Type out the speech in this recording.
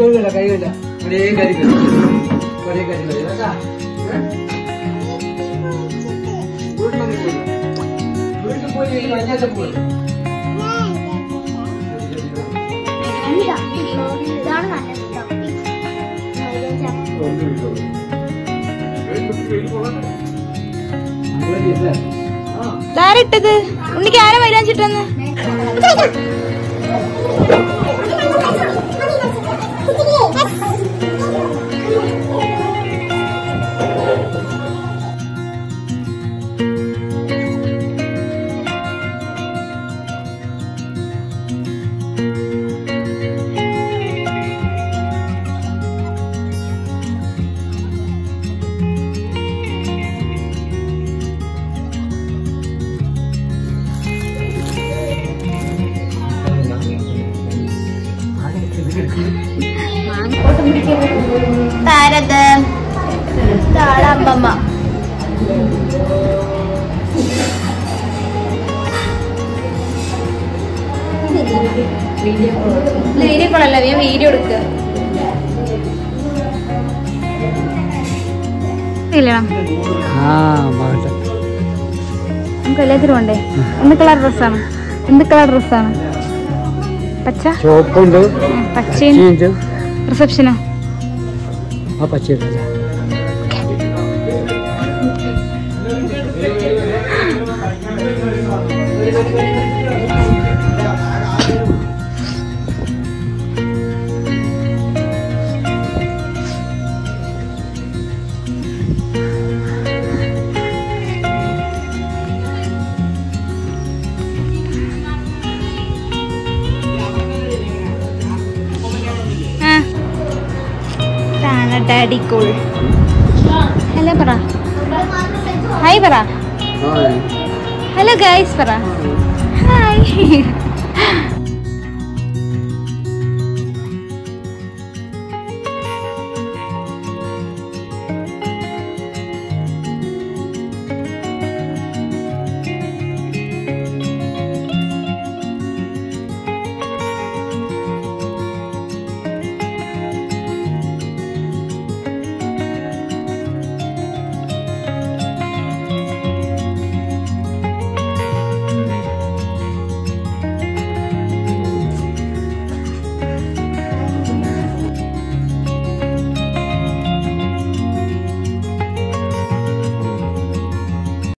കഴുകില്ല കഴുകില്ല ഇവിടെയും കരിക്കില്ല ഇവിടെയും കരിക്കില്ല ഇതൊക്കെ വീട്ടിലൊന്നും പോയില്ല വീട്ടിൽ പോയി കഴിഞ്ഞാൽ പോയി ഇതാണ് നല്ലത് ധാരിട്ടത് ഉണ്ണിക്ക് ആരാ വരാൻ ചിട്ടെന്ന് താരത് താളമ്മമ്മ വീഡിയോ കോളല്ല ഞാൻ വീഡിയോ എടുക്കുക ഇല്ലണം ആ മാട്ടെ നമുക്ക് എല്ലാത്തിനും ഉണ്ടേ എന്ത് കളർ ഡ്രസ്സാണ് എന്ത് കളർ ഡ്രസ്സാണ് പച്ച ചുവപ്പുണ്ട് ഉം, പച്ചയും ചീഞ്ച് റിസപ്ഷനോ ആ പച്ചയില്ല ആ ഇതാണ് ഡാഡി കൂൾ ഹലോ പറ ഹായ് പറ ഹലോ ഗൈസ് പറ ഹായ്